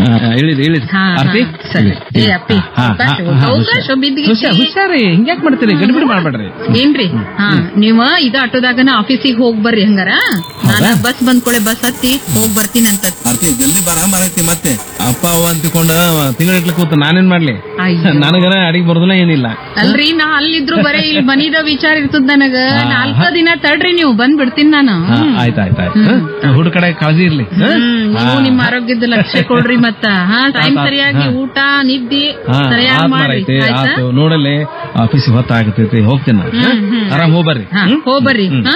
ಹೇಳಿದ್ ಹೇಳಿದ್ ಹಾ, ಹಾ, ಆರ್ತಿ ಸರಿ. ಏ, ಅಪ್ಪಿ, ಹಾ, ಹಾ, ಅವಕಾಶ, ಹಾ, ಅವಕಾಶ ಹುಷಾರ್. ಬಿದ್ದಿಗೆ ಹುಷಾರ್, ಹುಷಾರಿ ಹಿಂಗ್ಯಾಕ್ ಮಾಡ್ತೀರಿ ಗಡಿಬಿಡಿ ಮಾಡ್ಬೇಡ್ರಿ ಏನ್ರಿ ಹಾ ನೀವ ಇದು ಆಟೋದಾಗನ ಆಫೀಸಿಗೆ ಹೋಗ್ ಬರ್ರಿ ಹಂಗಾರ ನಾನ ಬಸ್ ಬಂದ್ ಕೂಡಲೇ ಬಸ್ ಹತ್ತಿ ಹೋಗ್ ಬರ್ತೀನಂತ ಆರ್ತಿ ಜಲ್ದಿ ಬರ ಮರೈತಿ ಮತ್ತೆ ಅಪ್ಪ ಅವ್ವ ಅಂತಿಕೊಂಡ ತಿಂಗಳ ಕೂತ ನಾನೇನ್ ಮಾಡ್ಲಿ ಅಯ್ಯೋ. ನನಗರ ಅಡಿಗೆ ಬರೋದಿಲ್ಲ ಏನಿಲ್ಲ ಅಲ್ರಿ ನಾ ಅಲ್ಲಿದ್ರು ಬರೇ ಇಲ್ಲಿ ಮನಿದ ವಿಚಾರ ಇರ್ತದ ನನಗ ನಾಲ್ಕ ದಿನ ತಡ್ರಿ ನೀವು ಬಂದ್ ಬಿಡ್ತೀನಿ ನಾನು ಹಾ, ಆಯ್ತ್ ಆಯ್ತ್ ಆಯ್ತು ಹುಡುಗ ಕಡೆ ಕಾಳಜಿ ಇರ್ಲಿ ಹಾ? ಹ್ಮ್ ನೀವು ನಿಮ್ ಆರೋಗ್ಯದ ಲಕ್ಷ್ಯ ಕೊಡ್ರಿ ಮತ್ತ ಹಾ ಟೈಮ್ ಸರಿಯಾಗಿ ಊಟ ನಿದ್ದಿ ಹಾ, ಸರಿಯಾಗಿ ಆತ್ ಮಾಡ್ರಿ ಮಾರೈತಿ ಆಯ್ತಾ ಆತು ನೋಡಲ್ಲಿ ಆಫೀಸಿಗೆ ಹೊತ್ತಾಗತೈತಿ ಹೋಗ್ತೇನೆ ನಾನು, ಹಾ? ಹ್ಮ್, ಹ್ಮ್. ಆರಾಮ್ ಹೋಗ್ಬರ್ರಿ ಹಾ ಹೋಗ್ಬರ್ರಿ ಹಾ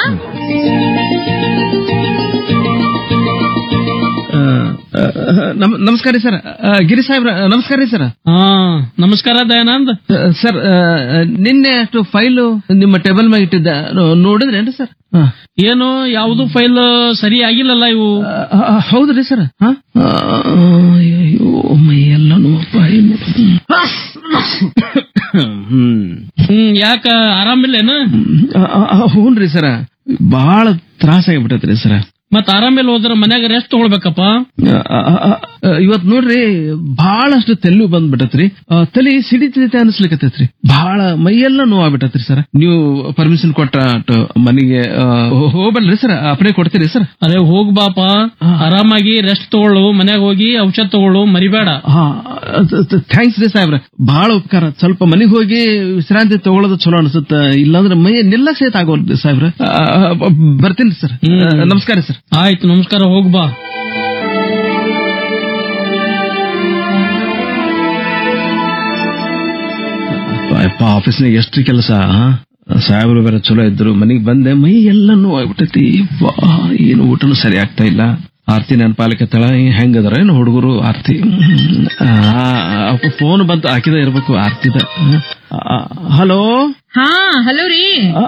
ಆ, ಆ, ನಮ್- ನಮಸ್ಕಾರ ರೀ ಸರ್ ಆ, ಗಿರಿ ಸಾಹೇಬ್ರ ನಮಸ್ಕಾರ ರೀ ಸರ್ ಹಾ ನಮಸ್ಕಾರ ದಯಾನಂದ್ ಆ, ಸರ್ ಆ, ನಿನ್ನೆ ಅಷ್ಟು ಫೈಲು ನಿಮ್ಮ ಟೇಬಲ್ ಮ್ಯಾಗ ಇಟ್ಟಿದ್ದ ನೋ- ನೋಡಿದ್ರೇನ್ರಿ ಸರ್ ಹಾ. ಏನು ಯಾವುದು ಫೈಲ್ ಸರಿ ಆಗಿಲ್ಲಲ್ಲ ಇವು ಆ, ಆ, ಹೌದ್ರಿ ಸರ್ ಹಾ? ಆ, ಅಯ್ಯೋ ಮೈ ಎಲ್ಲ ನೋವಪ್ಪ, ಏನು? ಹ್ಮ್ ಹ್ಮ್ ಯಾಕ ಆರಾಮಿಲ್ಲೇನ ಆ, ಆ, ಆ, ಹೂನ್ರಿ ಸರ ಬಹಳ ತ್ರಾಸ ಆಗಿಬಿಟ್ಟತ್ರಿ ಸರ ಮತ್ ಆರಾಮಿಲ್ಲ ಹೋದ್ರ ಮನ್ಯಾಗ ರೆಸ್ಟ್ ತಗೊಳ್ಬೇಕಪ್ಪ ಇವತ್ ನೋಡ್ರಿ ಬಹಳಷ್ಟು ತೆಲ್ಲು ಬಂದ್ಬಿಟ್ಟತ್ರಿ ಆ, ತಲಿ ಸಿಡಿತೈತೆ ಅನ್ಸ್ಲಿಕತ್ತೈತ್ರಿ ಬಹಳ ಮೈಯೆಲ್ಲ ನೋವಾಗ್ಬಿಟ್ಟತ್ರಿ ಸರ್ ನೀವು ಪರ್ಮಿಷನ್ ಕೊಟ್ಟ ಅಟ್ ಮನೆಗೆ ಆ, ಹೋ- ಹೋಗ್ಬಲ್ರಿ ಸರ್ ಅಪ್ಲೈ ಕೊಡ್ತೀರಿ ಸರ್ ಅದೇ ಹೋಗ್ ಬಾಪ ಆರಾಮಾಗಿ ರೆಸ್ಟ್ ತಗೊಳ್ಳು ಮನ್ಯಾಗ ಹೋಗಿ ಔಷಧ ತಗೊಳ್ಳು ಮರಿಬೇಡ ಹಾ ಥ್ಯಾಂಕ್ಸ್ ರೀ ಸಾಹೇಬ್ರ ಬಹಳ ಉಪಕಾರ ಸ್ವಲ್ಪ ಮನೆಗೆ ಹೋಗಿ ವಿಶ್ರಾಂತಿ ತಗೊಳ್ಳೋದು ಚಲೋ ಅನ್ಸುತ್ತ ಇಲ್ಲಾಂದ್ರೆ ಮೈ ನಿಲ್ಲಕ್ ಸಹಿತ ಆಗೋಲ್ರಿ ಸಾಹೇಬ್ರ ಆ, ಆ, ಬರ್ತೀನಿ ಸರ್ ಆ, ನಮಸ್ಕಾರ ಸರ್ ಆಯ್ತು ನಮಸ್ಕಾರ ಹೋಗ್ ಬಾ ಅಪ್ಪ ಆಫೀಸ್ನಾಗ ಎಷ್ಟು ಕೆಲಸ ಸಾಹೇಬರು ಬೇರೆ ಚಲೋ ಇದ್ರು ಮನೆಗೆ ಬಂದೆ ಮೈ ಎಲ್ಲ ನೋವಾಗ್ಬಿಟ್ಟೈತಿ ವಾ ಏನು ಊಟನೂ ಸರಿ ಆಗ್ತಾ ಇಲ್ಲ ಆರ್ತಿ ನೆನಪಾಲಿಕತ್ತಳ ಹೆಂಗದಾರ ಏನು ಹುಡುಗರು ಆರ್ತಿ ಫೋನ್ ಬಂತು ಹಾಕಿದ ಇರ್ಬೇಕು ಆರ್ತಿದ ಹಲೋ ಹಾ ಹಲೋ ರೀ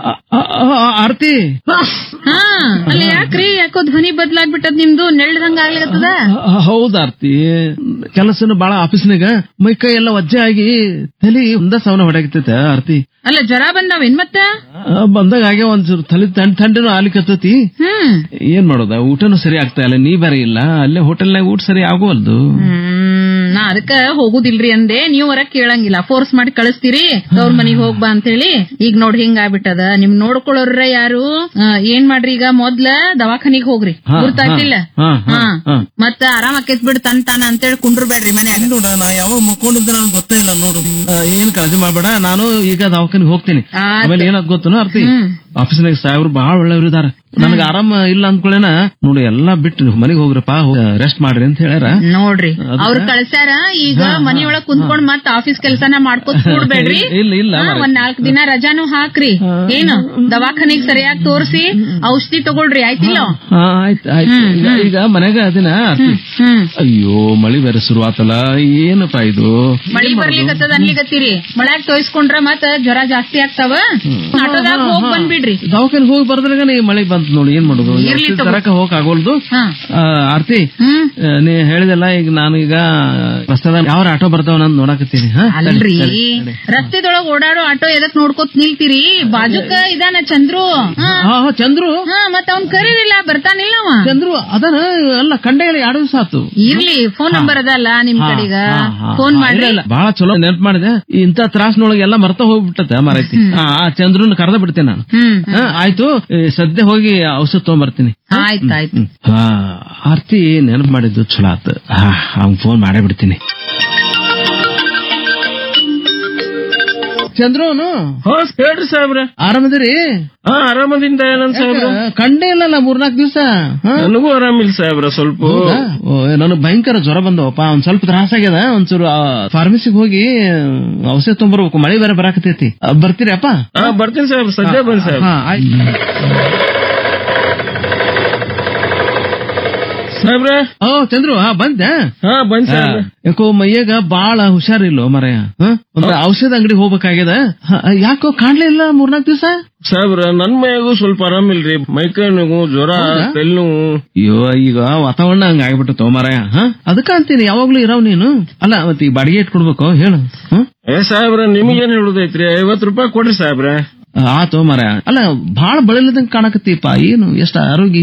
ಆರ್ತಿ ಹಾ ಅಲ್ಲ ಯಾಕ್ರಿ ಯಾಕೋ ಧ್ವನಿ ಬದ್ಲಾಗ್ಬಿಟ್ಟದ್ ನಿಮ್ದು ನೆಳ್ದಂಗ ಆಗ್ಲಿಕತ್ತದ ಹೌದ ಆರ್ತಿ ಕೆಲಸನ ಬಾಳ ಆಫೀಸ್ನಾಗ ಮೈ ಕೈ ಎಲ್ಲ ವಜ್ಜೆ ಆಗಿ ತಲೆ ಒಂದ ಸವನ ಹೊಡಾಗಿತ್ತೈತೆ ಆರ್ತಿ ಅಲ್ಲ ಜ್ವರ ಬಂದಾವೇನ್ ಮತ್ತ ಆ, ಬಂದಾಗ ಹಾಗೆ ಒಂಚೂರು ತಲೆ ತಂಡ ತಂಡನು ಆಲಿಕತ್ತತಿ ಹ್ಮ್ ಏನ್ ಮಾಡೋದ ಊಟನೂ ಸರಿ ಆಗ್ತಾ ಇಲ್ಲ ನೀ ಬೇರೆ ಇಲ್ಲ ಅಲ್ಲೇ ಹೋಟೆಲ್ನಾಗ ಊಟ ಸರಿ ಆಗೋವಲ್ದು ಹ್ಮ್ ನಾ ಅದಕ್ಕ ಹೋಗುದಿಲ್ರಿ ಅಂದೆ ನೀವ್ ಹೊರಗ್ ಕೇಳಂಗಿಲ್ಲ ಫೋರ್ಸ್ ಮಾಡಿ ಕಳಿಸ್ತೀರಿ ಅವ್ರ ಮನಿಗ್ ಹೋಗ್ ಬಾ ಅಂತ ಹೇಳಿ ಈಗ ನೋಡ್ ಹಿಂಗ್ ಆಗ್ಬಿಟ್ಟದ ನಿಮ್ ನೋಡ್ಕೊಳ್ಳೋರ್ರ ಯಾರು ಆ, ಏನ್ ಮಾಡ್ರಿ ಈಗ ಮೊದ್ಲ ದವಾಖಾನಿಗ್ ಹೋಗ್ರಿ ಹಾ, ಗುರ್ತಾಗ್ತಿಲ್ಲ ಹಾ, ಹಾ, ಹಾ ಹಾ. ಮತ್ತ ಆರಾಮ್ ಆಕೇತ್ ಬಿಡ್ ತನ್ ತಾನ ಅಂತೇಳಿ ಕುಂಡ್ರು ಬೇಡ್ರಿ ಮನ್ಯಾಗ ನೋಡ ನಾ ಯಾವಾಗ ಮಕ್ಕೊಂಡಿದ್ದೆ ನನಗೆ ಗೊತ್ತೇ ಇಲ್ಲ ನೋಡು ಆ, ಏನ್ ಕಾಳಜಿ ಮಾಡ್ಬೇಡ ನಾನು ಈಗ ದವಾಖಾನಿಗೆ ಹೋಗ್ತೀನಿ ಆತ್. ಆಮೇಲೆ ಏನಾದ್ ಗೊತ್ತು ಅರ್ತಿ ಹ್ಮ್. ಆಫೀಸ್ನಾಗ ಸಾಹೇಬ್ರು ಬಹಳ ಒಳ್ಳೆಯವ್ರು ಇದಾರ ನನಗೆ ಆರಾಮ ಇಲ್ಲ ಅಂದ್ಕೊಳ್ಳೇನ ನೋಡಿ ಎಲ್ಲಾ ಬಿಟ್ಟು ಮನೆಗೆ ಹೋಗ್ರಪ್ಪ ರೆಸ್ಟ್ ಮಾಡ್ರಿ ಅಂತ ಹೇಳ್ಯಾರ ನೋಡ್ರಿ ಅದಕ್ಕ? ಅವ್ರ ಕಳ್ಸ್ಯಾರ ಈಗ ಮನಿಯೊಳಗ್ ಕುಂತ್ಕೊಂಡ್ ಮತ್ ಆಫೀಸ್ ಕೆಲ್ಸನ ಮಾಡ್ಕೋತ ಕೂಡ್ಬೇಡ್ರಿ ಇಲ್ಲ ಇಲ್ಲ ಹಾ, ಮಾರ್ರೆ. ಒಂದ್ ನಾಲ್ಕ್ ದಿನ ರಜಾನು ಹಾಕ್ರಿ ಏನು ದವಾಖಾನಿಗ್ ಸರಿಯಾಗಿ ತೋರ್ಸಿ ಔಷಧಿ ತಗೊಳ್ರಿ ಆಯ್ತಿಲ್ಲ ಹಾ, ಆಯ್ತ್ ಆಯ್ತು ಈಗ ಈಗ ಮನೆಗ ಅದಿನ ಆರ್ತಿ. ಹ್ಮ್ ಅಯ್ಯೋ ಮಳಿ ಬೇರೆ ಶುರು ಆತಲ್ಲ ಏನಪ್ಪಾ ಇದು ಮಳಿ ಬರ್ಲಿಕತ್ತದ ಅನ್ಲಿಕತ್ತೀರಿ ಮಳ್ಯಾಗ ತೋಯ್ಸ್ಕೊಂಡ್ರ ಮತ್ತ ಜ್ವರ ಜಾಸ್ತಿ ಆಗ್ತಾವ ಆಟೋದಾಗ ಹೋಗ್ ಬಂದ್ಬಿಡ್ರಿ ದವಾಖಾನೆ ಹೋಗಿ ಬರ್ದ್ರಾಗ ಈ ಮಳೆ ಬಂತ ನೋಡಿ ಏನ್ ಮಾಡೋದು ಇರ್ಲಿ ತಗೋ. ತರಕ ಹೋಗಕ್ ಆಗೋಲ್ದು ಹಾ ಆ, ಆರ್ತಿ ಹ್ಮ್ ಆ, ನೀ ಹೇಳಿದಲ್ಲ ಈಗ ನಾನು ಈಗ ರಸ್ತೆದಾಗ ಯಾವ ಆಟೋ ಬರ್ತಾವ ನಾನು ನೋಡಕತ್ತೀನಿ ಹಾ? ಅಲ್ರಿ ಸರಿ, ಸರಿ. ರಸ್ತೆದೊಳಗ್ ಓಡಾಡೋ ಆಟೋ ಎದಕ್ ನೋಡ್ಕೋತ್ ನಿಲ್ತೀರಿ ಬಾಜುಕ ಇದಾನ ಚಂದ್ರು ಹಾ ಹಾ, ಹಾ, ಚಂದ್ರು ಹಾ ಮತ್ತ ಅವ್ನ್ ಕರೀರಿಲ್ಲ ಬರ್ತಾನಿಲ್ಲ ಅವ ಚಂದ್ರು ಅದನ ಅಲ್ಲ ಕಂಡೆ ಹೇಳಿ ಎರಡು ದಿವಸ ಆತು ಇರ್ಲಿ ಫೋನ್ ನಂಬರ್ ಅದಲ್ಲ ನಿಮ್ ಹಾ, ಕಡೆಗ ಹಾ, ಹಾ, ಫೋನ್ ಹಾ, ಮಾಡ್ರಿ ಇಲ್ಲ, ಇಲ್ಲ, ಬಹಳ ಚಲೋ ನೆನ್ಪ್ ಮಾಡಿದೆ ಇಂತ ತ್ರಾಸ್ನೊಳಗೆ ಎಲ್ಲ ಮರ್ತ ಹೋಗ್ಬಿಟ್ಟತೆ ಮಾರೈತಿ ಆ ಚಂದ್ರನ್ ಕರೆದ ಬಿಡ್ತೇನೆ ನಾನು ಹ್ಮ್ ಹಾ, ಆಯ್ತು ಈ ಸದ್ಯ ಹೋಗಿ ಔಷಧ ತಗೊಂಬರ್ತೀನಿ ಆಯ್ತಾಯ್ತು ಹಾ ಆರ್ತಿ ನೆನಪು ಮಾಡಿದ್ದು ಚಲೋ ಆತ ಹಾ ಅವ್ನ್ ಫೋನ್ ಮಾಡೇ ಬಿಡ್ತೀನಿ ಚಂದ್ರನು ಹಾ ಹೇಳ್ರಿ ಸಾಹೇಬ್ರ ಆರಾಮದಿರಿ ಹಾ ಆರಾಮದಿಂದ ಏನಂತ ಸಾಹೇಬ್ರ ಕಂಡೇ ಇಲ್ಲಲ್ಲ ಮೂರ್ನಾಲ್ಕು ದಿವಸ ನನಗೂ ಆರಾಮಿಲ್ಲ ಸಾಹೇಬ್ರ ಸ್ವಲ್ಪ ನನಗೆ ಭಯಂಕರ ಜ್ವರ ಬಂದವಪ್ಪ ಒಂದ್ ಸ್ವಲ್ಪ ತ್ರಾಸ ಆಗ್ಯದ ಒಂಚೂರು ಫಾರ್ಮಸಿಗೆ ಹೋಗಿ ಔಷಧ ತೊಗೊಂಬರ್ಬೇಕು ಮಳೆ ಬೇರೆ ಬರಾಕತೈತಿ ಆ, ಬರ್ತೀರಿ ಅಪ್ಪ ಹಾ ಬರ್ತೀನಿ ಸಾಹೇಬ್ರ ಸದ್ಯ ಬಂದ್ ಸಾಹೇಬ್ರ ಹಾ ಆಯ್ತು ಸಾಹೇಬ್ರ ಓ ಚಂದ್ರು ಹಾ ಬಂದೆ ಹಾ ಬಂದ್ ಸಾಹೇಬ್ರ ಯಾಕೋ ಮೈಯಾಗ ಬಾಳ ಹುಷಾರಿಲ್ಲೋ ಮರಯ ಒಂದ್ ಔಷಧ ಅಂಗಡಿ ಹೋಗ್ಬೇಕಾಗ್ಯದ ಹ, ಯಾಕೋ ಕಾಣ್ಲೇ ಇಲ್ಲ ಮೂರ್ನಾಲ್ಕು ದಿವಸ ಸಾಹೇಬ್ರ ನನ್ ಮೈಯಾಗೂ ಸ್ವಲ್ಪ ಆರಾಮಿಲ್ರಿ ಮೈಕೈ ನೋವು ಜ್ವರ ಹೌದಾ? ತೆಲ್ನೋವು ಅಯ್ಯೋ ಈಗ ವಾತಾವರಣ ಹಂಗ ಆಗ್ಬಿಟ್ಟು ಮರಯ ಹ ಅದಕ್ಕ ಅಂತೀನಿ ಯಾವಾಗ್ಲೂ ಇರಾವ್ ನೀನು ಅಲ್ಲ ಮತ್ತೆ ಈ ಬಾಡಿಗೆ ಇಟ್ಕೊಡ್ಬೇಕು ಹೇಳು ಹ? ಏ ಸಾಹೇಬ್ರ ನಿಮಗೇನ್ ಹೇಳುದೈತ್ರಿ ಐವತ್ ರೂಪಾಯಿ ಕೊಡ್ರಿ ಸಾಹೇಬ್ರ ಆತೋ ಮರ ಅಲ್ಲ ಬಾಳ ಬಳಲಿದಂಗ್ ಕಾಣಕತ್ತೀಪ ಏನು ಎಷ್ಟ ಆರೋಗ್ಯ